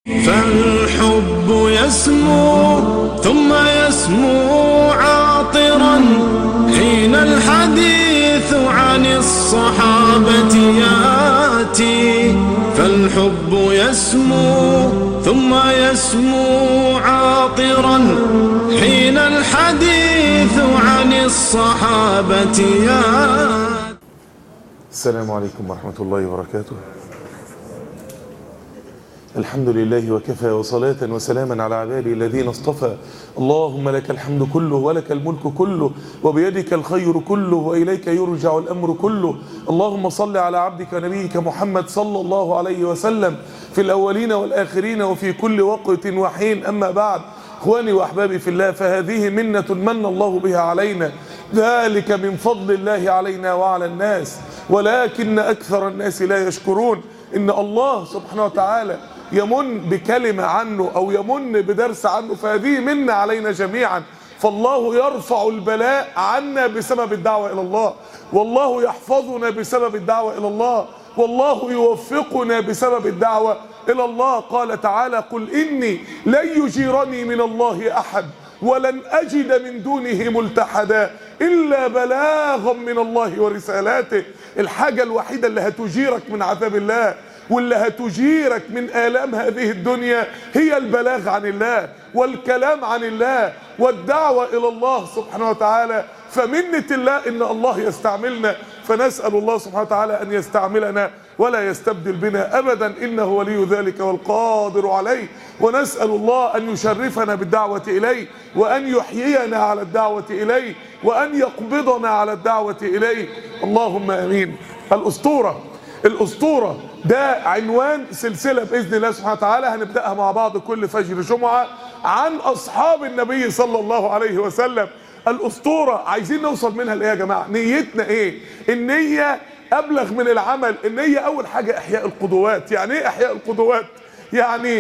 فالحب يسمو ثم يسمو عاطرا حين الحديث عن الصحابة ياتي فالحب يسمو ثم يسمو عاطرا حين الحديث عن الصحابة ياتي السلام عليكم ورحمة الله وبركاته الحمد لله وكفى وصلاة وسلاما على عباده الذين اصطفى اللهم لك الحمد كله ولك الملك كله وبيدك الخير كله وإليك يرجع الأمر كله اللهم صل على عبدك نبيك محمد صلى الله عليه وسلم في الأولين والآخرين وفي كل وقت وحين أما بعد اخواني واحبابي في الله فهذه منة من الله بها علينا ذلك من فضل الله علينا وعلى الناس ولكن اكثر الناس لا يشكرون ان الله سبحانه وتعالى يمن بكلمة عنه او يمن بدرس عنه فهذه منة علينا جميعا فالله يرفع البلاء عنا بسبب الدعوة الى الله والله يحفظنا بسبب الدعوة الى الله والله يوفقنا بسبب الدعوة إلى الله قال تعالى قل إني لن يجيرني من الله أحد ولن أجد من دونه ملتحدا إلا بلاغا من الله ورسالاته الحاجة الوحيدة اللي هتجيرك من عذاب الله واللي هتجيرك من آلام هذه الدنيا هي البلاغ عن الله والكلام عن الله والدعوة إلى الله سبحانه وتعالى فمنة الله إن الله يستعملنا فنسأل الله سبحانه وتعالى أن يستعملنا ولا يستبدل بنا أبدا إنه ولي ذلك والقادر عليه ونسأل الله أن يشرفنا بالدعوة إليه وأن يحيينا على الدعوة إليه وأن يقبضنا على الدعوة إليه اللهم أمين الأسطورة الأسطورة ده عنوان سلسلة بإذن الله سبحانه وتعالى هنبدأها مع بعض كل فجر جمعة عن أصحاب النبي صلى الله عليه وسلم الأسطورة عايزين نوصل منها لإيه يا جماعة نيتنا إيه النية أبلغ من العمل النية أول حاجة إحياء القدوات يعني إيه إحياء القدوات يعني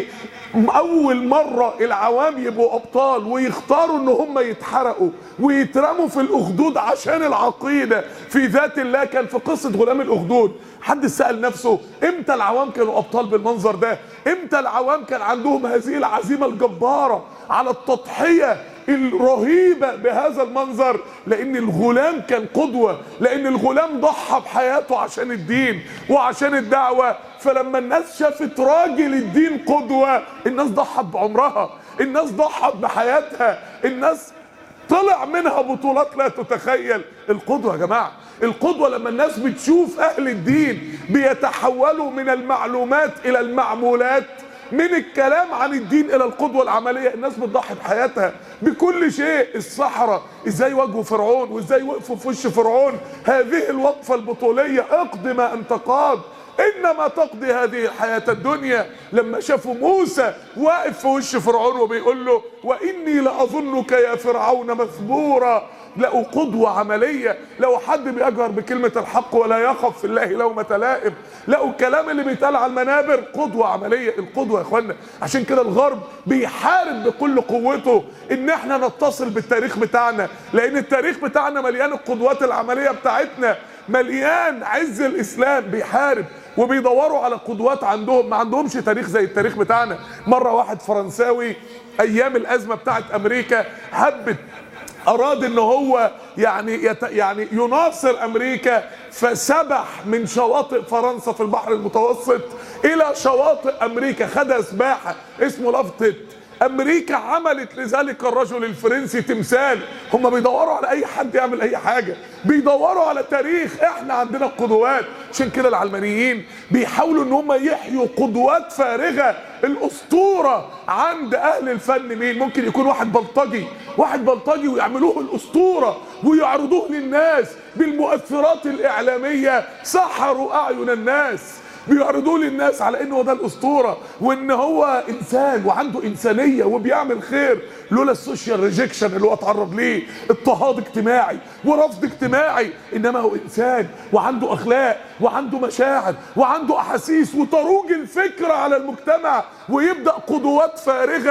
اول مرة العوام يبقوا ابطال ويختاروا ان هم يتحرقوا ويترموا في الاخدود عشان العقيدة في ذات الله كان في قصة غلام الاخدود حد سأل نفسه امتى العوام كانوا ابطال بالمنظر ده امتى العوام كان عندهم هذه العزيمة الجبارة على التضحية الرهيبة بهذا المنظر لان الغلام كان قدوة لان الغلام ضحى بحياته عشان الدين وعشان الدعوة فلما الناس شافت راجل الدين قدوة الناس ضحت بعمرها الناس ضحت بحياتها الناس طلع منها بطولات لا تتخيل القدوة يا جماعة القدوة لما الناس بتشوف أهل الدين بيتحولوا من المعلومات إلى المعمولات من الكلام عن الدين الى القدوه العمليه الناس بتضحي بحياتها بكل شيء الصحراء ازاي واجهوا فرعون وازاي وقفوا في وش فرعون هذه الوقفه البطوليه اقض ما انت قاض انما تقضي هذه الحياه الدنيا لما شافوا موسى واقف في وش فرعون وبيقول له واني لاظنك يا فرعون مثبورا لقوا قدوة عملية لقوا حد بيجهر بكلمة الحق ولا يخف في الله لومة لائم لقوا الكلام اللي بيتقال على المنابر قدوة عملية القدوة يا اخوانا عشان كده الغرب بيحارب بكل قوته ان احنا نتصل بالتاريخ بتاعنا لان التاريخ بتاعنا مليان القدوات العملية بتاعتنا مليان عز الاسلام بيحارب وبيدوروا على قدوات عندهم ما عندهمش تاريخ زي التاريخ بتاعنا مرة واحد فرنساوي ايام الازمة بتاعت امريكا حبت اراد ان هو يعني يت يعني يناصر امريكا فسبح من شواطئ فرنسا في البحر المتوسط الى شواطئ امريكا خدها سباحه اسمه لفتت امريكا عملت لذلك الرجل الفرنسي تمثال هم بيدوروا على اي حد يعمل اي حاجه بيدوروا على تاريخ احنا عندنا القدوات عشان كده العلمانيين بيحاولوا ان هم يحيوا قدوات فارغه الاسطوره عند اهل الفن مين ممكن يكون واحد بلطجي واحد بلطجي ويعملوه الاسطوره ويعرضوه للناس بالمؤثرات الاعلاميه سحروا اعين الناس بيعرضوه للناس على انه ده الاسطوره وان هو انسان وعنده انسانيه وبيعمل خير لولا السوشيال ريجكشن اللي هو اتعرض ليه اضطهاد اجتماعي ورفض اجتماعي انما هو انسان وعنده اخلاق وعنده مشاعر وعنده احاسيس وتروج الفكره على المجتمع ويبدا قدوات فارغه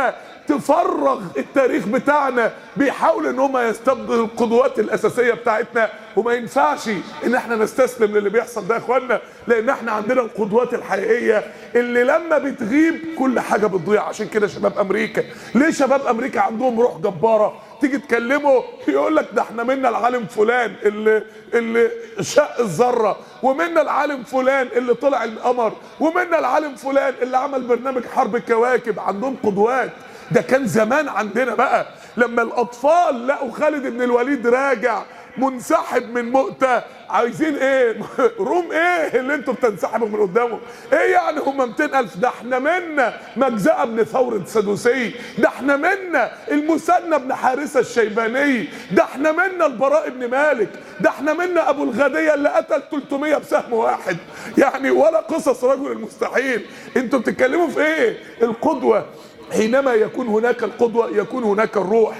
تفرغ التاريخ بتاعنا بيحاول ان هم يستبدلوا القدوات الاساسيه بتاعتنا وما ينفعش ان احنا نستسلم للي بيحصل ده يا اخوانا لان احنا عندنا القدوات الحقيقيه اللي لما بتغيب كل حاجه بتضيع عشان كده شباب امريكا ليه شباب امريكا عندهم روح جباره تيجي تكلمه يقول لك ده احنا منا العالم فلان اللي اللي شق الذره ومنا العالم فلان اللي طلع القمر ومنا العالم فلان اللي عمل برنامج حرب الكواكب عندهم قدوات ده كان زمان عندنا بقى لما الاطفال لقوا خالد بن الوليد راجع منسحب من مؤتة عايزين ايه روم ايه اللي انتوا بتنسحبوا من قدامه ايه يعني هم 200 الف ده احنا منا مجزأة بن ثورة سدوسي ده احنا منا المثنى بن حارثة الشيباني ده احنا منا البراء بن مالك ده احنا منا ابو الغدية اللي قتل 300 بسهم واحد يعني ولا قصص رجل المستحيل انتوا بتتكلموا في ايه القدوة حينما يكون هناك القدوة يكون هناك الروح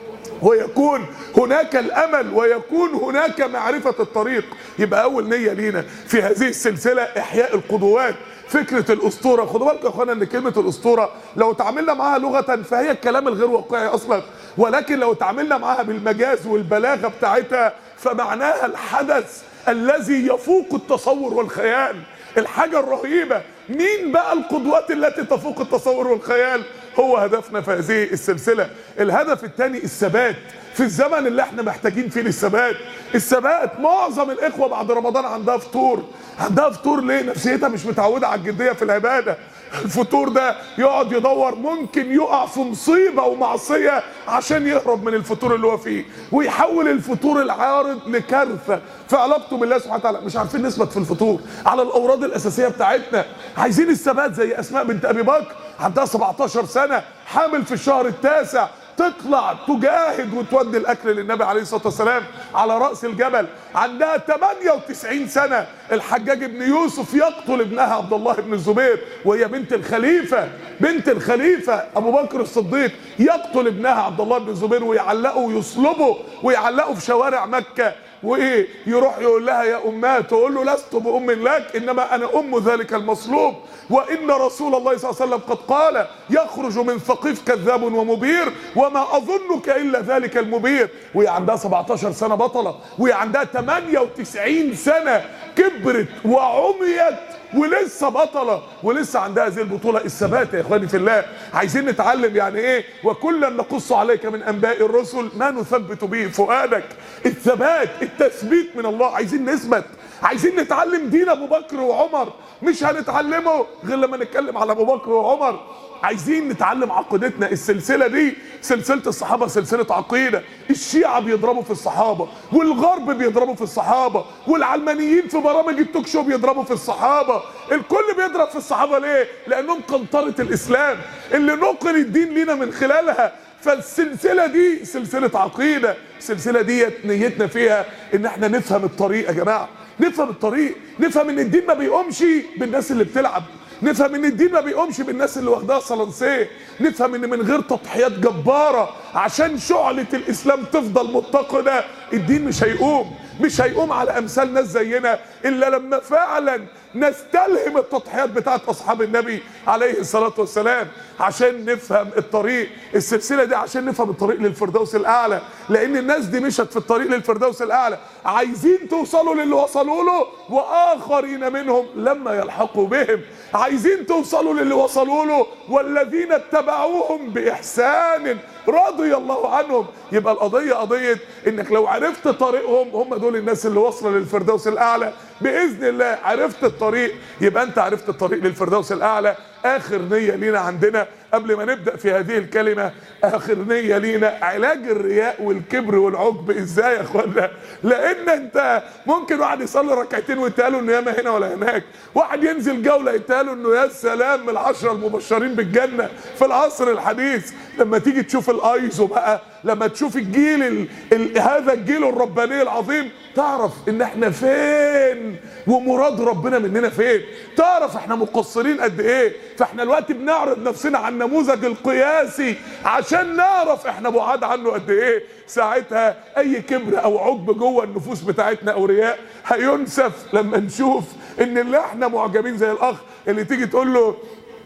ويكون هناك الامل ويكون هناك معرفه الطريق يبقى اول نيه لينا في هذه السلسله احياء القدوات فكره الاسطوره خدوا بالكم يا اخوانا ان كلمه الاسطوره لو تعاملنا معاها لغه فهي الكلام الغير واقعي اصلا ولكن لو تعاملنا معاها بالمجاز والبلاغه بتاعتها فمعناها الحدث الذي يفوق التصور والخيال الحاجه الرهيبه مين بقى القدوات التي تفوق التصور والخيال هو هدفنا في هذه السلسله الهدف الثاني الثبات في الزمن اللي احنا محتاجين فيه للثبات الثبات معظم الاخوه بعد رمضان عندها فطور عندها فطور ليه نفسيتها مش متعوده على الجديه في العباده الفطور ده يقعد يدور ممكن يقع في مصيبه ومعصيه عشان يهرب من الفطور اللي هو فيه ويحول الفطور العارض لكارثه في علاقته بالله سبحانه وتعالى مش عارفين نثبت في الفطور على الاوراد الاساسيه بتاعتنا عايزين الثبات زي اسماء بنت ابي بكر عندها 17 سنه حامل في الشهر التاسع تطلع تجاهد وتودي الاكل للنبي عليه الصلاه والسلام على راس الجبل عندها 98 سنه الحجاج بن يوسف يقتل ابنها عبد الله بن الزبير وهي بنت الخليفه بنت الخليفه ابو بكر الصديق يقتل ابنها عبد الله بن الزبير ويعلقه ويصلبه ويعلقه في شوارع مكه وايه يروح يقول لها يا اماه تقول له لست بام لك انما انا ام ذلك المصلوب وان رسول الله صلى الله عليه وسلم قد قال يخرج من ثقيف كذاب ومبير وما اظنك الا ذلك المبير وهي عندها 17 سنه بطله وهي عندها 98 سنه كبرت وعميت ولسه بطله ولسه عندها هذه البطوله الثبات يا اخواني في الله عايزين نتعلم يعني ايه وكلا نقص عليك من انباء الرسل ما نثبت به فؤادك الثبات التثبيت من الله عايزين نثبت عايزين نتعلم دين ابو بكر وعمر مش هنتعلمه غير لما نتكلم على ابو بكر وعمر عايزين نتعلم عقيدتنا السلسله دي سلسله الصحابه سلسله عقيده الشيعه بيضربوا في الصحابه والغرب بيضربوا في الصحابه والعلمانيين في برامج التوك شو بيضربوا في الصحابه الكل بيضرب في الصحابه ليه لانهم قنطره الاسلام اللي نقل الدين لنا من خلالها فالسلسله دي سلسله عقيده السلسله ديت نيتنا فيها ان احنا نفهم الطريق يا جماعه نفهم الطريق نفهم ان الدين ما بيقومش بالناس اللي بتلعب نفهم ان الدين ما بيقومش بالناس اللي واخداها صلنسيه نفهم ان من غير تضحيات جباره عشان شعله الاسلام تفضل متقده الدين مش هيقوم مش هيقوم على امثال ناس زينا الا لما فعلا نستلهم التضحيات بتاعت اصحاب النبي عليه الصلاه والسلام عشان نفهم الطريق السلسله دي عشان نفهم الطريق للفردوس الاعلى لان الناس دي مشت في الطريق للفردوس الاعلى عايزين توصلوا للي وصلوا له واخرين منهم لما يلحقوا بهم عايزين توصلوا للي وصلوا له والذين اتبعوهم باحسان رضي الله عنهم يبقى القضيه قضيه انك لو عرفت طريقهم هم دول الناس اللي واصله للفردوس الاعلى باذن الله عرفت الطريق يبقى انت عرفت الطريق للفردوس الاعلى اخر نيه لينا عندنا قبل ما نبدا في هذه الكلمه اخر نيه لينا علاج الرياء والكبر والعجب ازاي يا اخوانا لان انت ممكن واحد يصلي ركعتين ويتقالوا انه ياما هنا ولا هناك واحد ينزل جوله يتقالوا انه يا سلام من العشره المبشرين بالجنه في العصر الحديث لما تيجي تشوف الايزو بقى لما تشوف الجيل ال... ال... هذا الجيل الرباني العظيم تعرف ان احنا فين ومراد ربنا مننا فين تعرف احنا مقصرين قد ايه فاحنا دلوقتي بنعرض نفسنا على النموذج القياسي عشان نعرف احنا بعاد عنه قد ايه ساعتها اي كبر او عجب جوه النفوس بتاعتنا او رياء هينسف لما نشوف ان اللي احنا معجبين زي الاخ اللي تيجي تقول له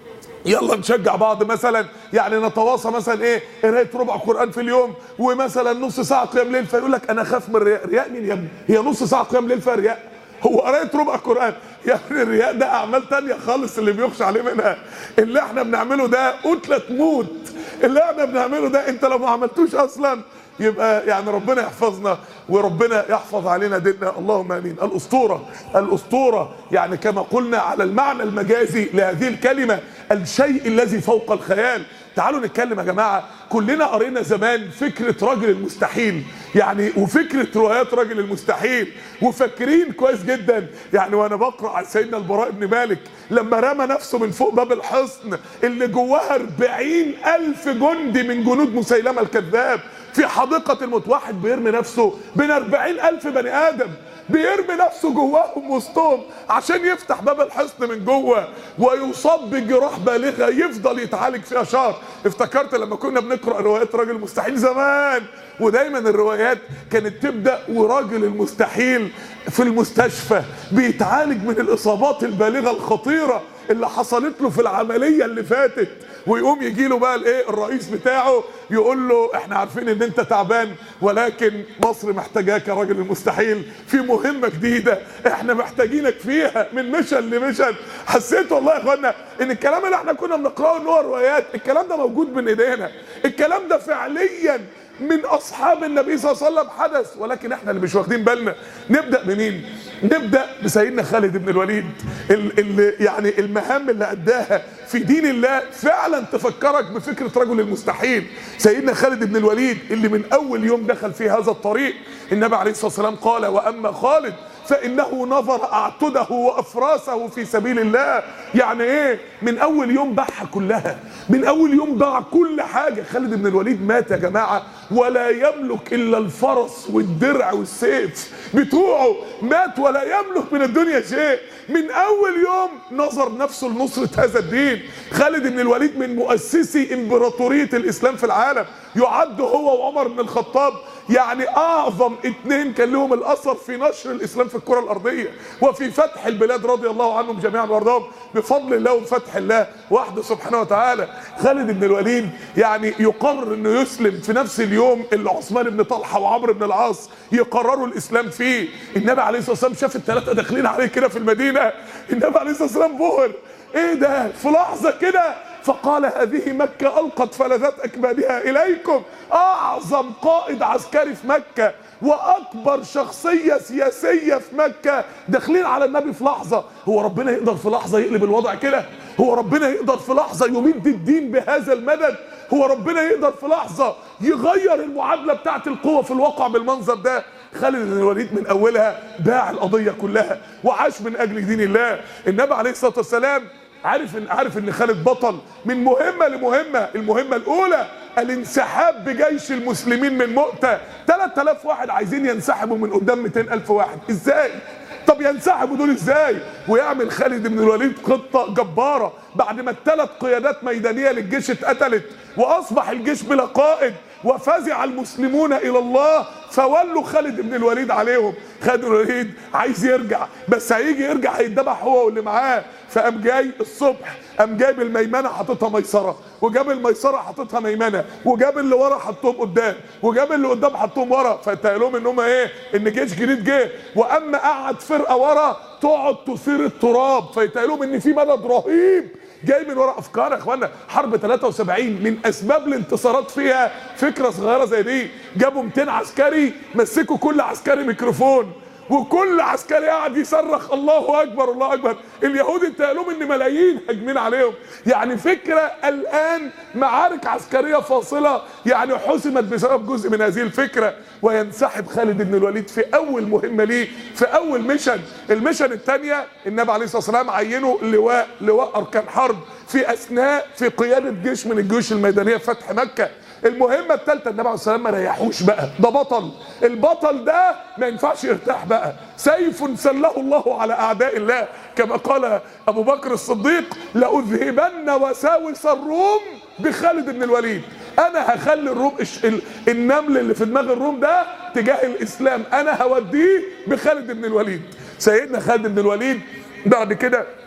يلا نشجع بعض مثلا يعني نتواصى مثلا ايه قرايه ربع قران في اليوم ومثلا نص ساعه قيام ليل فيقول لك انا خاف من الرياء رياء مين يا ابني هي نص ساعه قيام ليل فيها رياء هو قرايه ربع قران يا ابني الرياء ده اعمال تانية خالص اللي بيخشى عليه منها اللي احنا بنعمله ده قتله تموت اللي احنا بنعمله ده انت لو ما عملتوش اصلا يبقى يعني ربنا يحفظنا وربنا يحفظ علينا ديننا اللهم امين الاسطوره الاسطوره يعني كما قلنا على المعنى المجازي لهذه الكلمه الشيء الذي فوق الخيال تعالوا نتكلم يا جماعه كلنا قرينا زمان فكره رجل المستحيل يعني وفكره روايات رجل المستحيل وفاكرين كويس جدا يعني وانا بقرا عن سيدنا البراء بن مالك لما رمى نفسه من فوق باب الحصن اللي جواها 40 الف جندي من جنود مسيلمه الكذاب في حديقه الموت واحد بيرمي نفسه بين 40 الف بني ادم بيرمي نفسه جواهم وسطهم عشان يفتح باب الحصن من جوه ويصاب بجراح بالغه يفضل يتعالج فيها شهر افتكرت لما كنا بنقرا روايات راجل مستحيل زمان ودايما الروايات كانت تبدا وراجل المستحيل في المستشفى بيتعالج من الاصابات البالغه الخطيره اللي حصلت له في العمليه اللي فاتت ويقوم يجي له بقى الايه الرئيس بتاعه يقول له احنا عارفين ان انت تعبان ولكن مصر محتاجاك يا راجل المستحيل في مهمه جديده احنا محتاجينك فيها من مشن لمشن حسيت والله يا اخوانا ان الكلام اللي احنا كنا بنقراه ان هو روايات الكلام ده موجود بين ايدينا الكلام ده فعليا من اصحاب النبي صلى الله عليه وسلم حدث ولكن احنا اللي مش واخدين بالنا نبدا بمين نبدا بسيدنا خالد بن الوليد اللي يعني المهام اللي اداها في دين الله فعلا تفكرك بفكره رجل المستحيل سيدنا خالد بن الوليد اللي من اول يوم دخل في هذا الطريق النبي عليه الصلاه والسلام قال واما خالد فانه نظر اعتده وافراسه في سبيل الله يعني ايه من اول يوم باعها كلها من اول يوم باع كل حاجه خالد بن الوليد مات يا جماعه ولا يملك الا الفرس والدرع والسيف بتوعه مات ولا يملك من الدنيا شيء من اول يوم نظر نفسه لنصره هذا الدين خالد بن الوليد من مؤسسي امبراطوريه الاسلام في العالم يعد هو وعمر بن الخطاب يعني اعظم اتنين كان لهم الاثر في نشر الاسلام في الكره الارضيه وفي فتح البلاد رضي الله عنهم جميعا وارضاهم بفضل الله وفتح الله وحده سبحانه وتعالى خالد بن الوليد يعني يقرر انه يسلم في نفس اليوم اللي عثمان بن طلحه وعمرو بن العاص يقرروا الاسلام فيه النبي عليه الصلاه والسلام شاف الثلاثه داخلين عليه كده في المدينه النبي عليه الصلاه والسلام بهر ايه ده في لحظه كده فقال هذه مكة ألقت فلذات أكبادها إليكم أعظم قائد عسكري في مكة وأكبر شخصية سياسية في مكة داخلين على النبي في لحظة هو ربنا يقدر في لحظة يقلب الوضع كده هو ربنا يقدر في لحظة يمد الدين بهذا المدد هو ربنا يقدر في لحظة يغير المعادلة بتاعت القوة في الواقع بالمنظر ده خالد بن الوليد من أولها باع القضية كلها وعاش من أجل دين الله النبي عليه الصلاة والسلام عارف ان عارف ان خالد بطل من مهمه لمهمه المهمه الاولى الانسحاب بجيش المسلمين من مؤتة 3000 واحد عايزين ينسحبوا من قدام 200000 واحد ازاي طب ينسحبوا دول ازاي ويعمل خالد بن الوليد خطه جباره بعد ما الثلاث قيادات ميدانيه للجيش اتقتلت واصبح الجيش بلا قائد وفزع المسلمون الى الله فولوا خالد بن الوليد عليهم خالد بن الوليد عايز يرجع بس هيجي يرجع هيتذبح هو واللي معاه فقام جاي الصبح قام جايب الميمنه حاططها ميسره وجاب الميسره حاططها ميمنه وجاب اللي ورا حطهم قدام وجاب اللي قدام حطهم ورا فاتقال لهم ان هم ايه ان جيش جديد جه واما قعد فرقه ورا تقعد تثير التراب فيتقال لهم ان في مدد رهيب جاي من ورا افكار يا اخوانا حرب 73 من اسباب الانتصارات فيها فكره صغيره زي دي جابوا 200 عسكري مسكوا كل عسكري ميكروفون وكل عسكري قاعد يصرخ الله اكبر الله اكبر اليهود انت لهم ان ملايين هاجمين عليهم يعني فكره الان معارك عسكريه فاصله يعني حسمت بسبب جزء من هذه الفكره وينسحب خالد بن الوليد في اول مهمه ليه في اول ميشن الميشن الثانيه النبي عليه الصلاه والسلام عينه لواء لواء اركان حرب في اثناء في قياده جيش من الجيوش الميدانيه في فتح مكه المهمة الثالثة النبي عليه الصلاة والسلام ما ريحوش بقى ده بطل البطل ده ما ينفعش يرتاح بقى سيف سله الله على أعداء الله كما قال أبو بكر الصديق لأذهبن وساوس الروم بخالد بن الوليد أنا هخلي الروم ال... النمل اللي في دماغ الروم ده تجاه الإسلام أنا هوديه بخالد بن الوليد سيدنا خالد بن الوليد بعد كده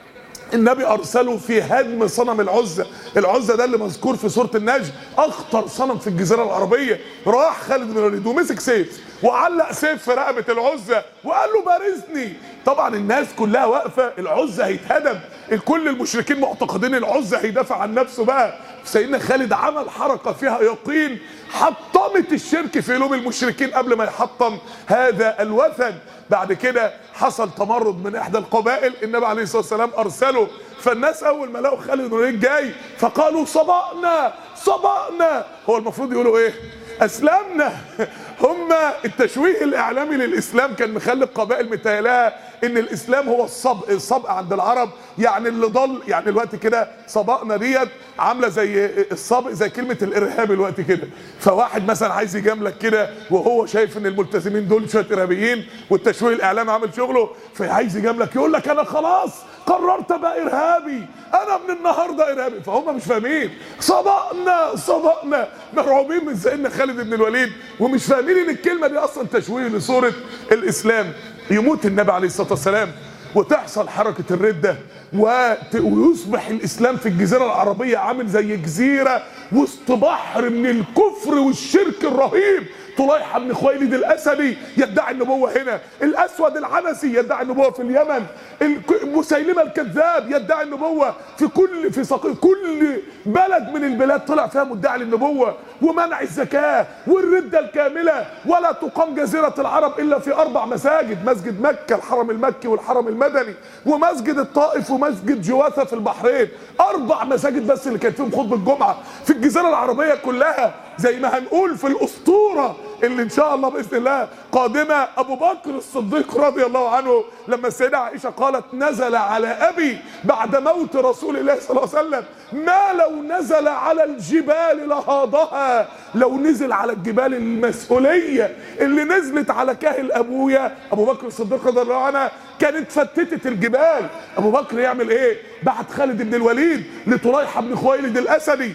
النبي ارسله في هدم صنم العزة العزة ده اللي مذكور في سورة النجم اخطر صنم في الجزيرة العربية راح خالد بن الوليد ومسك سيف وعلق سيف في رقبة العزة وقال له بارزني طبعا الناس كلها واقفة العزة هيتهدم كل المشركين معتقدين العزة هيدافع عن نفسه بقى سيدنا خالد عمل حركة فيها يقين حطمت الشرك في قلوب المشركين قبل ما يحطم هذا الوثن بعد كده حصل تمرد من احدى القبائل النبي عليه الصلاه والسلام ارسله فالناس اول ما لقوا خالد بن الوليد جاي فقالوا صبأنا صبأنا هو المفروض يقولوا ايه اسلمنا هم التشويه الاعلامي للاسلام كان مخلي القبائل متهيألها ان الاسلام هو الصبء الصبء عند العرب يعني اللي ضل يعني الوقت كده صبأنا ديت عامله زي الصبء زي كلمه الارهاب الوقت كده فواحد مثلا عايز يجاملك كده وهو شايف ان الملتزمين دول شويه ارهابيين والتشويه الاعلامي عامل شغله فعايز يجاملك يقول لك انا خلاص قررت ابقى ارهابي انا من النهارده ارهابي فهم مش فاهمين صبأنا صبأنا مرعوبين من سيدنا خالد بن الوليد ومش فاهمين ان الكلمه دي اصلا تشويه لصوره الاسلام يموت النبي عليه الصلاه والسلام وتحصل حركه الرده ويصبح الاسلام في الجزيره العربيه عامل زي جزيره وسط بحر من الكفر والشرك الرهيب طليحة بن خويلد الأسدي يدعي النبوة هنا الأسود العنسي يدعي النبوة في اليمن مسيلمة الكذاب يدعي النبوة في كل في صق... كل بلد من البلاد طلع فيها مدعي للنبوة ومنع الزكاة والردة الكاملة ولا تقام جزيرة العرب إلا في أربع مساجد مسجد مكة الحرم المكي والحرم المدني ومسجد الطائف ومسجد جواثة في البحرين أربع مساجد بس اللي كان فيهم خطبة الجمعة في الجزيرة العربية كلها زي ما هنقول في الأسطورة اللي ان شاء الله باذن الله قادمه ابو بكر الصديق رضي الله عنه لما السيده عائشه قالت نزل على ابي بعد موت رسول الله صلى الله عليه وسلم ما لو نزل على الجبال لهاضها لو نزل على الجبال المسؤوليه اللي نزلت على كاهل ابويا ابو بكر الصديق رضي الله عنه كانت فتتت الجبال ابو بكر يعمل ايه بعت خالد بن الوليد لطليحه بن خويلد الاسدي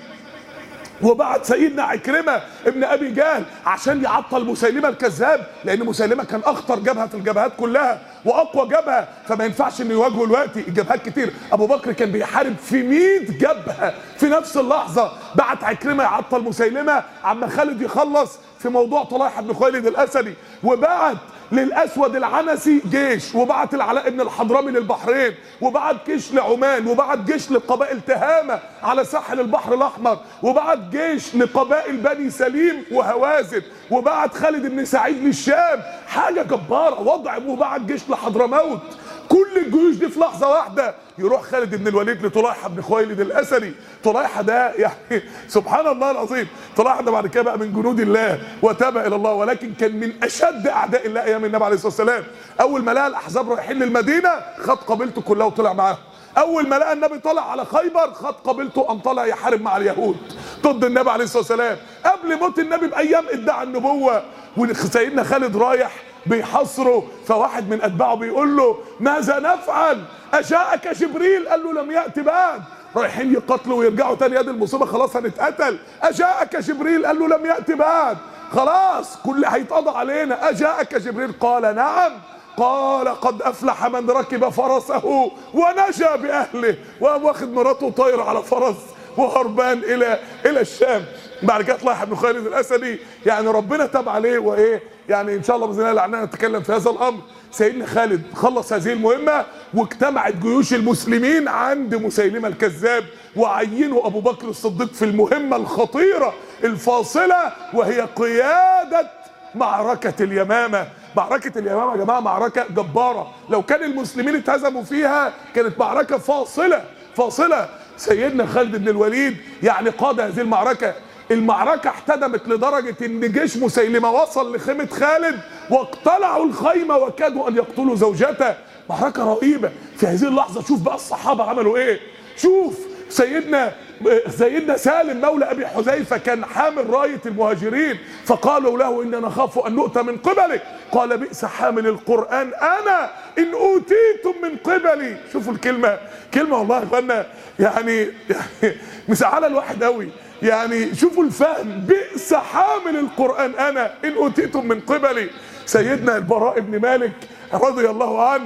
وبعت سيدنا عكرمة ابن أبي جهل عشان يعطل مسيلمة الكذاب لأن مسيلمة كان أخطر جبهة في الجبهات كلها وأقوى جبهة فما ينفعش إنه يواجهه دلوقتي الجبهات كتير أبو بكر كان بيحارب في 100 جبهة في نفس اللحظة بعت عكرمة يعطل مسيلمة عما خالد يخلص في موضوع طليحة بن خويلد الأسدي وبعت للاسود العنسي جيش وبعت العلاء بن الحضرمي للبحرين وبعت جيش لعمان وبعت جيش لقبائل تهامه على ساحل البحر الاحمر وبعت جيش لقبائل بني سليم وهوازن وبعت خالد بن سعيد للشام حاجه جباره وضع وبعت جيش لحضرموت كل الجيوش دي في لحظه واحده يروح خالد بن الوليد لطليحه بن خويلد الاسدي طليحه ده يعني سبحان الله العظيم طليحه ده بعد كده بقى من جنود الله وتاب الى الله ولكن كان من اشد اعداء الله ايام النبي عليه الصلاه والسلام اول ما لقى الاحزاب رايحين للمدينه خد قبيلته كلها وطلع معاهم اول ما لقى النبي طلع على خيبر خد قبيلته قام طالع يحارب مع اليهود ضد النبي عليه الصلاه والسلام قبل موت النبي بايام ادعى النبوه وسيدنا خالد رايح بيحاصره فواحد من اتباعه بيقول له ماذا نفعل اجاءك جبريل قال له لم ياتي بعد رايحين يقتلوا ويرجعوا تاني يد المصيبه خلاص هنتقتل اجاءك جبريل قال له لم ياتي بعد خلاص كل هيتقضى علينا اجاءك جبريل قال نعم قال قد افلح من ركب فرسه ونجا باهله وقام واخد مراته طاير على فرس وهربان الى الى الشام بعد كده طلع ابن خالد الاسدي يعني ربنا تاب عليه وايه يعني ان شاء الله باذن الله لعلنا نتكلم في هذا الامر سيدنا خالد خلص هذه المهمه واجتمعت جيوش المسلمين عند مسيلمه الكذاب وعينوا ابو بكر الصديق في المهمه الخطيره الفاصله وهي قياده معركه اليمامه معركة اليمامة يا جماعة معركة جبارة لو كان المسلمين اتهزموا فيها كانت معركة فاصلة فاصلة سيدنا خالد بن الوليد يعني قاد هذه المعركة المعركة احتدمت لدرجة ان جيش مسيلمة وصل لخيمة خالد واقتلعوا الخيمة وكادوا ان يقتلوا زوجته معركة رهيبة في هذه اللحظة شوف بقى الصحابة عملوا ايه شوف سيدنا سيدنا سالم مولى ابي حذيفه كان حامل رايه المهاجرين فقالوا له اننا نخاف ان نؤتى من قبلك قال بئس حامل القران انا ان اوتيتم من قبلي شوفوا الكلمه كلمه والله يا اخوانا يعني يعني مسعله الواحد قوي يعني شوفوا الفهم بئس حامل القران انا ان اوتيتم من قبلي سيدنا البراء بن مالك رضي الله عنه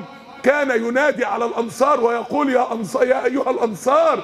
كان ينادي على الانصار ويقول يا أنصار يا ايها الانصار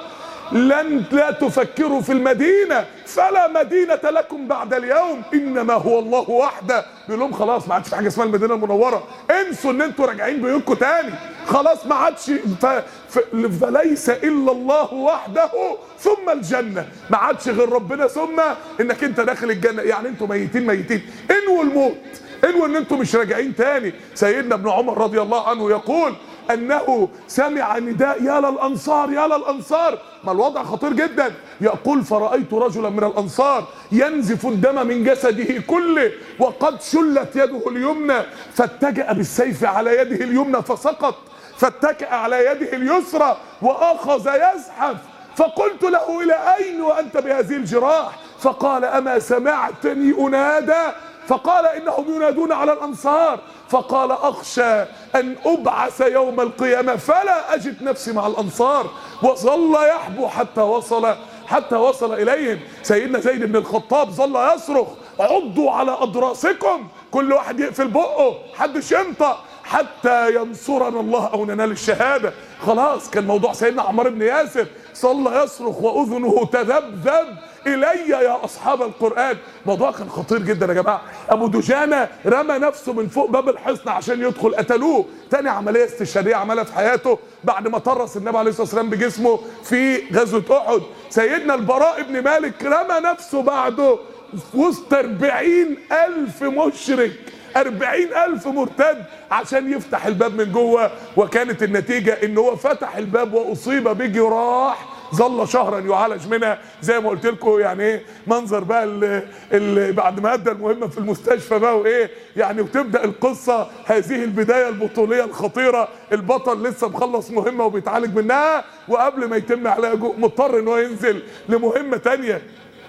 لن لا تفكروا في المدينه فلا مدينه لكم بعد اليوم انما هو الله وحده بيقول لهم خلاص ما عادش في حاجه اسمها المدينه المنوره انسوا ان انتوا راجعين بيوتكم تاني خلاص ما عادش ف... ف... فليس الا الله وحده ثم الجنه ما عادش غير ربنا ثم انك انت داخل الجنه يعني انتوا ميتين ميتين انووا الموت انووا ان انتوا مش راجعين تاني سيدنا ابن عمر رضي الله عنه يقول انه سمع نداء يا للانصار يا للانصار ما الوضع خطير جدا يقول فرايت رجلا من الانصار ينزف الدم من جسده كله وقد شلت يده اليمنى فاتجأ بالسيف على يده اليمنى فسقط فاتكأ على يده اليسرى واخذ يزحف فقلت له الى اين وانت بهذه الجراح فقال اما سمعتني انادى فقال انهم ينادون على الانصار فقال اخشى ان ابعث يوم القيامه فلا اجد نفسي مع الانصار وظل يحبو حتى وصل حتى وصل اليهم سيدنا زيد بن الخطاب ظل يصرخ عضوا على اضراسكم كل واحد يقفل بقه حدش ينطق حتى ينصرنا الله او ننال الشهاده خلاص كان موضوع سيدنا عمار بن ياسر صلى يصرخ واذنه تذبذب الي يا اصحاب القران موضوع كان خطير جدا يا جماعه ابو دجانه رمى نفسه من فوق باب الحصن عشان يدخل قتلوه تاني عمليه استشهاديه عملها في حياته بعد ما طرس النبي عليه الصلاه والسلام بجسمه في غزوه احد سيدنا البراء بن مالك رمى نفسه بعده وسط أربعين ألف مشرك أربعين ألف مرتد عشان يفتح الباب من جوه وكانت النتيجة إن هو فتح الباب وأصيب بجراح ظل شهرا يعالج منها زي ما قلت لكم يعني ايه منظر بقى اللي, اللي بعد ما ادى المهمه في المستشفى بقى وايه يعني وتبدا القصه هذه البدايه البطوليه الخطيره البطل لسه مخلص مهمه وبيتعالج منها وقبل ما يتم علاجه مضطر ان هو ينزل لمهمه تانية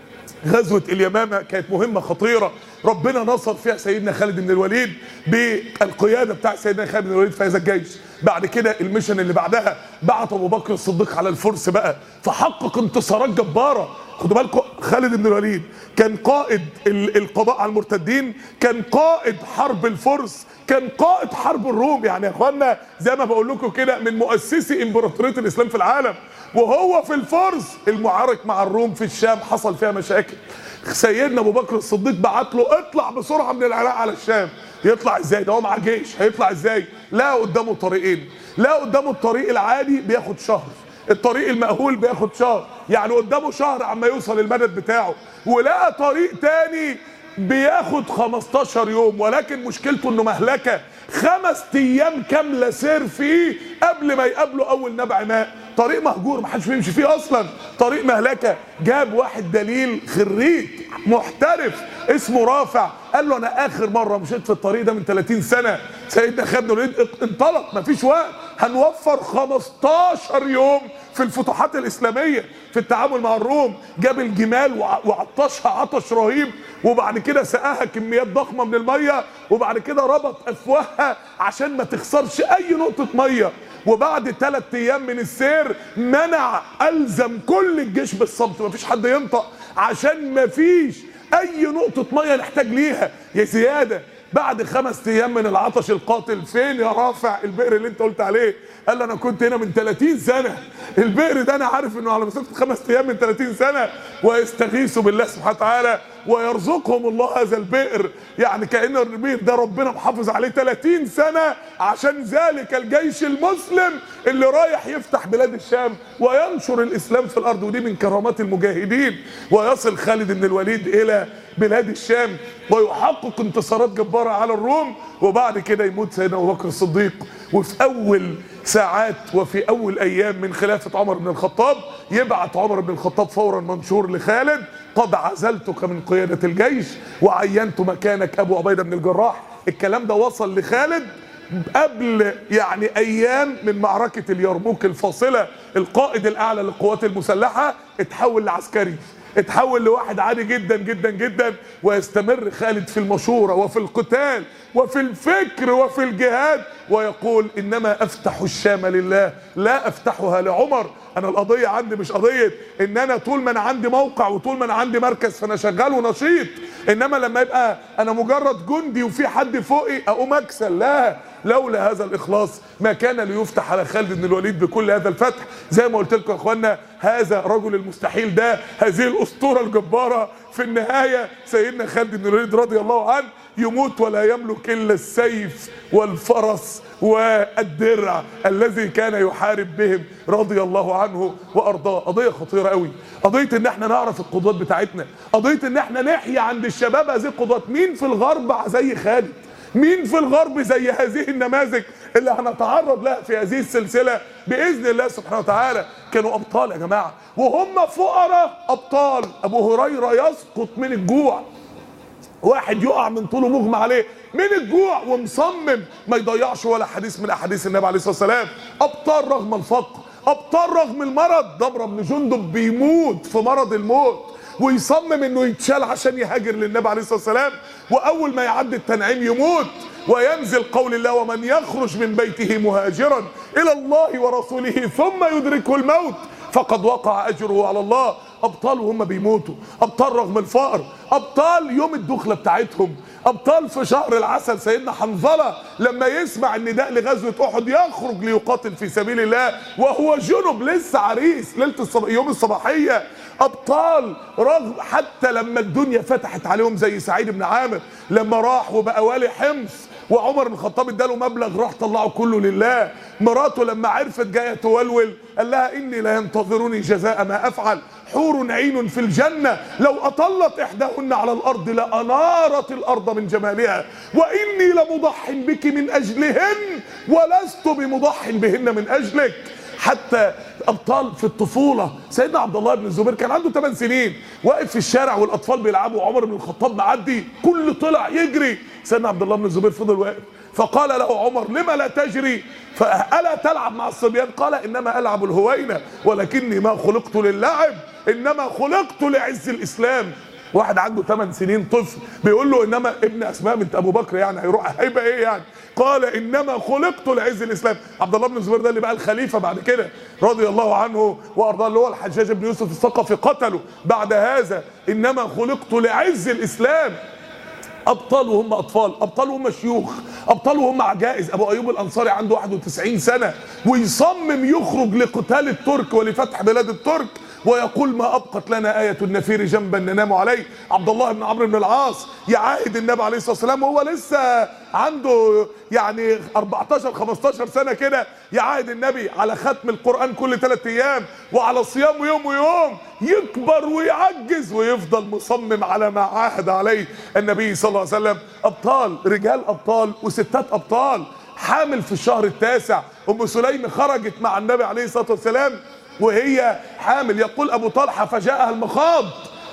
غزوة اليمامة كانت مهمة خطيرة ربنا نصر فيها سيدنا خالد بن الوليد بالقيادة بتاع سيدنا خالد بن الوليد في هذا الجيش بعد كده الميشن اللي بعدها بعت ابو بكر الصديق على الفرس بقى فحقق انتصارات جبارة خدوا بالكم خالد بن الوليد كان قائد ال- القضاء على المرتدين كان قائد حرب الفرس كان قائد حرب الروم يعني يا اخوانا زي ما بقول لكم كده من مؤسسي امبراطوريه الاسلام في العالم وهو في الفرس المعارك مع الروم في الشام حصل فيها مشاكل سيدنا ابو بكر الصديق بعت له اطلع بسرعه من العراق على الشام يطلع ازاي ده هو معاه جيش هيطلع ازاي لا قدامه طريقين لا قدامه الطريق العادي بياخد شهر الطريق المأهول بياخد شهر يعني قدامه شهر عما يوصل المدد بتاعه ولقى طريق تاني بياخد 15 يوم ولكن مشكلته انه مهلكه خمس ايام كامله سير فيه قبل ما يقابله اول نبع ماء طريق مهجور ما حدش بيمشي فيه اصلا طريق مهلكه جاب واحد دليل خريج محترف اسمه رافع قال له انا اخر مره مشيت في الطريق ده من 30 سنه سيدنا خالد بن الوليد انطلق مفيش وقت هنوفر 15 يوم في الفتوحات الاسلاميه في التعامل مع الروم جاب الجمال وع- وعطشها عطش رهيب وبعد كده سقاها كميات ضخمه من الميه وبعد كده ربط افواهها عشان ما تخسرش اي نقطه ميه وبعد ثلاث ايام من السير منع الزم كل الجيش بالصمت مفيش حد ينطق عشان مفيش اي نقطه ميه نحتاج ليها يا زياده بعد خمس ايام من العطش القاتل فين يا رافع البئر اللي انت قلت عليه قال له انا كنت هنا من 30 سنه البئر ده انا عارف انه على مسافه خمس ايام من 30 سنه ويستغيثوا بالله سبحانه وتعالى ويرزقهم الله هذا البئر يعني كان البئر ده ربنا محافظ عليه 30 سنه عشان ذلك الجيش المسلم اللي رايح يفتح بلاد الشام وينشر الاسلام في الارض ودي من كرامات المجاهدين ويصل خالد بن الوليد الى بلاد الشام ويحقق انتصارات جباره على الروم وبعد كده يموت سيدنا ابو بكر الصديق وفي اول ساعات وفي اول ايام من خلافه عمر بن الخطاب يبعت عمر بن الخطاب فورا منشور لخالد قد عزلتك من قياده الجيش وعينت مكانك ابو عبيده بن الجراح الكلام ده وصل لخالد قبل يعني ايام من معركه اليرموك الفاصله القائد الاعلى للقوات المسلحه اتحول لعسكري اتحول لواحد عادي جدا جدا جدا ويستمر خالد في المشورة وفي القتال وفي الفكر وفي الجهاد ويقول انما افتح الشام لله لا افتحها لعمر انا القضية عندي مش قضية ان انا طول ما انا عندي موقع وطول ما انا عندي مركز فانا شغال ونشيط انما لما يبقى انا مجرد جندي وفي حد فوقي اقوم اكسل لا لولا هذا الاخلاص ما كان ليفتح على خالد بن الوليد بكل هذا الفتح زي ما قلت لكم يا اخوانا هذا رجل المستحيل ده هذه الاسطوره الجباره في النهايه سيدنا خالد بن الوليد رضي الله عنه يموت ولا يملك الا السيف والفرس والدرع الذي كان يحارب بهم رضي الله عنه وارضاه قضيه خطيره قوي قضيه ان احنا نعرف القدوات بتاعتنا قضيه ان احنا نحيا عند الشباب هذه القدوات مين في الغرب زي خالد مين في الغرب زي هذه النماذج اللي هنتعرض لها في هذه السلسلة بإذن الله سبحانه وتعالى كانوا أبطال يا جماعة وهم فقراء أبطال أبو هريرة يسقط من الجوع واحد يقع من طوله مغمى عليه من الجوع ومصمم ما يضيعش ولا حديث من احاديث النبي عليه الصلاه والسلام ابطال رغم الفقر ابطال رغم المرض ضمره بن جندب بيموت في مرض الموت ويصمم انه يتشال عشان يهاجر للنبي عليه الصلاه والسلام واول ما يعدي التنعيم يموت وينزل قول الله ومن يخرج من بيته مهاجرا الى الله ورسوله ثم يدركه الموت فقد وقع اجره على الله ابطال وهم بيموتوا ابطال رغم الفقر ابطال يوم الدخله بتاعتهم ابطال في شهر العسل سيدنا حنظله لما يسمع النداء لغزوه احد يخرج ليقاتل في سبيل الله وهو جنب لسه عريس ليله الصب... يوم الصباحيه ابطال رغم حتى لما الدنيا فتحت عليهم زي سعيد بن عامر لما راح وبقى والي حمص وعمر بن الخطاب اداله مبلغ راح طلعه كله لله مراته لما عرفت جايه تولول قال لها اني لا ينتظرني جزاء ما افعل حور عين في الجنة لو أطلت إحداهن على الأرض لأنارت الأرض من جمالها وإني لمضح بك من أجلهن ولست بمضح بهن من أجلك حتى ابطال في الطفوله سيدنا عبد الله بن الزبير كان عنده 8 سنين واقف في الشارع والاطفال بيلعبوا وعمر بن الخطاب معدي كل طلع يجري سيدنا عبد الله بن الزبير فضل واقف فقال له عمر لما لا تجري فألا تلعب مع الصبيان قال إنما ألعب الهوينة ولكني ما خلقت للعب إنما خلقت لعز الإسلام واحد عنده 8 سنين طفل بيقول له انما ابن اسماء بنت ابو بكر يعني هيروح هيبقى ايه يعني قال انما خلقت لعز الاسلام عبد الله بن الزبير ده اللي بقى الخليفه بعد كده رضي الله عنه وارضاه اللي هو الحجاج بن يوسف الثقفي قتله بعد هذا انما خلقت لعز الاسلام ابطال وهم اطفال ابطال وهم شيوخ ابطال وهم عجائز ابو ايوب الانصاري عنده 91 سنه ويصمم يخرج لقتال الترك ولفتح بلاد الترك ويقول ما ابقت لنا ايه النفير جنبا ننام عليه عبد الله بن عمرو بن العاص يعاهد النبي عليه الصلاه والسلام وهو لسه عنده يعني 14 15 سنه كده يعاهد النبي على ختم القران كل ثلاث ايام وعلى صيام يوم ويوم يكبر ويعجز ويفضل مصمم على ما عاهد عليه النبي صلى الله عليه وسلم ابطال رجال ابطال وستات ابطال حامل في الشهر التاسع ام سليم خرجت مع النبي عليه الصلاه والسلام وهي حامل يقول ابو طلحه فجاءها المخاض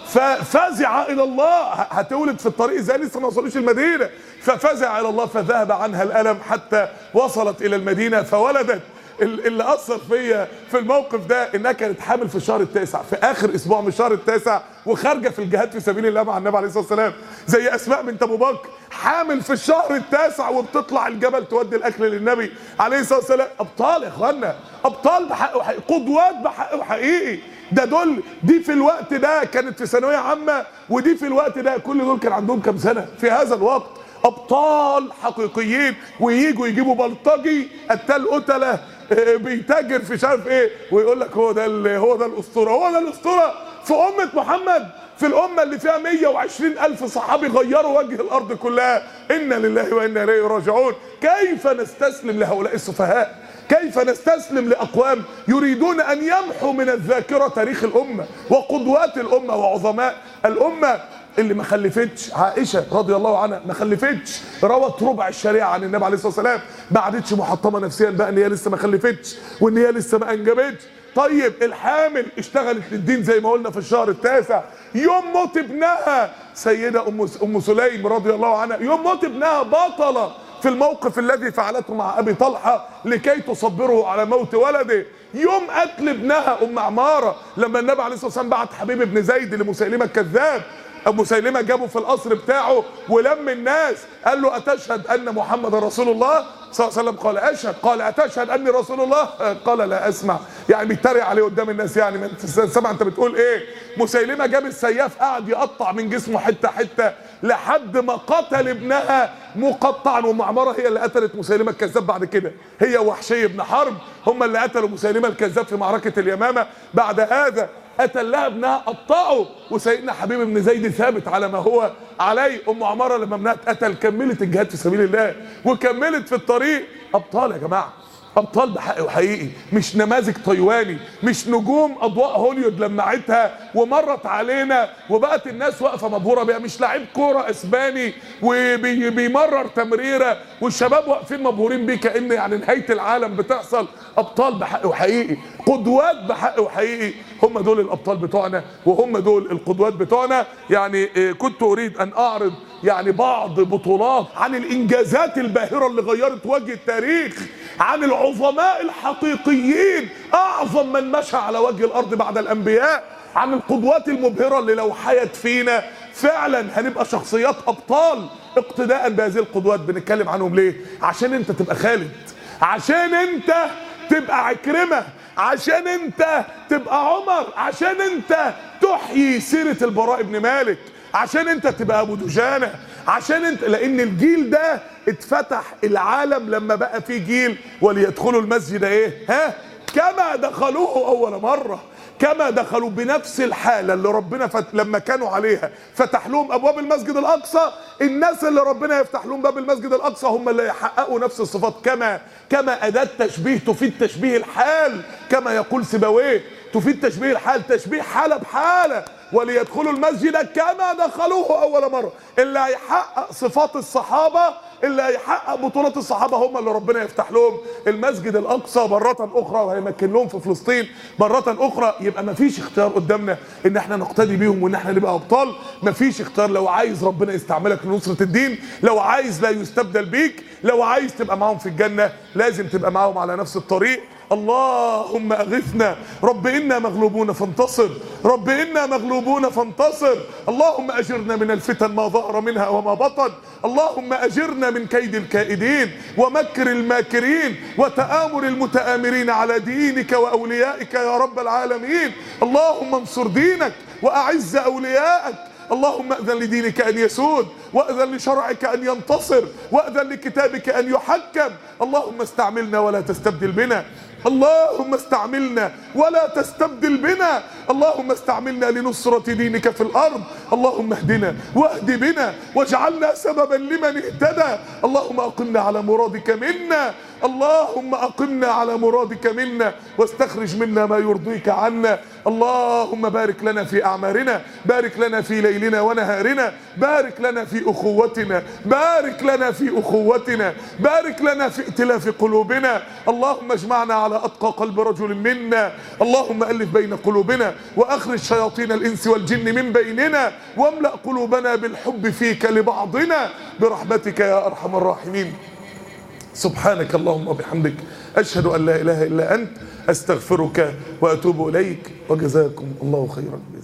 ففزع الى الله هتولد في الطريق ازاي لسه ما وصلوش المدينه ففزع الى الله فذهب عنها الالم حتى وصلت الى المدينه فولدت اللي اثر فيا في الموقف ده انها كانت حامل في الشهر التاسع في اخر اسبوع من الشهر التاسع وخارجه في الجهاد في سبيل الله مع النبي عليه الصلاه والسلام زي اسماء بنت ابو بكر حامل في الشهر التاسع وبتطلع الجبل تودي الاكل للنبي عليه الصلاه والسلام ابطال يا اخوانا ابطال بحق وحقيقي قدوات بحق وحقيقي ده دول دي في الوقت ده كانت في ثانويه عامه ودي في الوقت ده كل دول كان عندهم كام سنه في هذا الوقت ابطال حقيقيين وييجوا يجيبوا بلطجي قتال قتله بيتاجر في مش عارف ايه ويقول لك هو ده هو ده الاسطوره هو ده الاسطوره في امه محمد في الامه اللي فيها 120 الف صحابي غيروا وجه الارض كلها انا لله وانا اليه راجعون كيف نستسلم لهؤلاء السفهاء كيف نستسلم لاقوام يريدون ان يمحوا من الذاكره تاريخ الامه وقدوات الامه وعظماء الامه اللي ما خلفتش عائشه رضي الله عنها ما خلفتش روت ربع الشريعه عن النبي عليه الصلاه والسلام ما عادتش محطمه نفسيا بقى ان هي لسه ما خلفتش وان هي لسه ما انجبتش طيب الحامل اشتغلت للدين زي ما قلنا في الشهر التاسع يوم موت ابنها سيده ام ام سليم رضي الله عنها يوم موت ابنها بطله في الموقف الذي فعلته مع ابي طلحه لكي تصبره على موت ولده يوم قتل ابنها ام عماره لما النبي عليه الصلاه والسلام بعت حبيب بن زيد لمسيلمه الكذاب ابو مسيلمه جابه في القصر بتاعه ولم الناس قال له اتشهد ان محمد رسول الله صلى الله عليه وسلم قال اشهد قال اتشهد اني رسول الله قال لا اسمع يعني بيتريق عليه قدام الناس يعني ما انت سامع انت بتقول ايه مسيلمه جاب السياف قعد يقطع من جسمه حته حته لحد ما قتل ابنها مقطعا وام عماره هي اللي قتلت مسيلمه الكذاب بعد كده هي وحشي بن حرب هم اللي قتلوا مسيلمه الكذاب في معركه اليمامه بعد هذا قتل لها ابنها قطعه وسيدنا حبيب بن زيد ثابت على ما هو عليه ام عماره لما ابنها اتقتل كملت الجهاد في سبيل الله وكملت في الطريق ابطال يا جماعه ابطال بحق وحقيقي مش نماذج تايواني مش نجوم اضواء هوليود لمعتها ومرت علينا وبقت الناس واقفه مبهوره بيها مش لعيب كوره اسباني وبيمرر تمريره والشباب واقفين مبهورين بيه كان يعني نهايه العالم بتحصل ابطال بحق وحقيقي قدوات بحق وحقيقي هم دول الابطال بتوعنا وهم دول القدوات بتوعنا يعني إيه، كنت اريد ان اعرض يعني بعض بطولات عن الانجازات الباهره اللي غيرت وجه التاريخ عن العظماء الحقيقيين اعظم من مشى على وجه الارض بعد الانبياء عن القدوات المبهره اللي لو حيت فينا فعلا هنبقى شخصيات ابطال اقتداء بهذه القدوات بنتكلم عنهم ليه عشان انت تبقى خالد عشان انت تبقى عكرمه عشان انت تبقى عمر عشان انت تحيي سيره البراء بن مالك عشان انت تبقى ابو دجانه عشان انت لان الجيل ده اتفتح العالم لما بقى فيه جيل وليدخلوا المسجد ايه ها كما دخلوه اول مره كما دخلوا بنفس الحاله اللي ربنا فت... لما كانوا عليها فتح لهم ابواب المسجد الاقصى الناس اللي ربنا يفتح لهم باب المسجد الاقصى هم اللي يحققوا نفس الصفات كما كما اداه تشبيه تفيد تشبيه الحال كما يقول سيبويه تفيد تشبيه الحال تشبيه حاله بحاله وليدخلوا المسجد كما دخلوه اول مره اللي هيحقق صفات الصحابه اللي هيحقق بطولات الصحابه هم اللي ربنا يفتح لهم المسجد الاقصى مره اخرى وهيمكن لهم في فلسطين مره اخرى يبقى ما فيش اختيار قدامنا ان احنا نقتدي بيهم وان احنا نبقى ابطال ما فيش اختيار لو عايز ربنا يستعملك لنصره الدين لو عايز لا يستبدل بيك لو عايز تبقى معاهم في الجنه لازم تبقى معاهم على نفس الطريق اللهم اغثنا رب انا مغلوبون فانتصر رب انا مغلوبون فانتصر اللهم اجرنا من الفتن ما ظهر منها وما بطن اللهم اجرنا من كيد الكائدين ومكر الماكرين وتآمر المتآمرين على دينك واوليائك يا رب العالمين اللهم انصر دينك واعز اوليائك اللهم اذن لدينك ان يسود واذن لشرعك ان ينتصر واذن لكتابك ان يحكم اللهم استعملنا ولا تستبدل بنا اللهم استعملنا ولا تستبدل بنا اللهم استعملنا لنصرة دينك في الأرض اللهم اهدنا واهد بنا واجعلنا سببا لمن اهتدى اللهم أقمنا على مرادك منا اللهم أقمنا على مرادك منا واستخرج منا ما يرضيك عنا اللهم بارك لنا في أعمارنا بارك لنا في ليلنا ونهارنا بارك لنا في أخوتنا بارك لنا في أخوتنا بارك لنا في ائتلاف قلوبنا اللهم اجمعنا على أتقى قلب رجل منا اللهم ألف بين قلوبنا وأخرج شياطين الإنس والجن من بيننا واملأ قلوبنا بالحب فيك لبعضنا برحمتك يا أرحم الراحمين سبحانك اللهم وبحمدك أشهد أن لا إله إلا أنت أستغفرك وأتوب إليك وجزاكم الله خيرا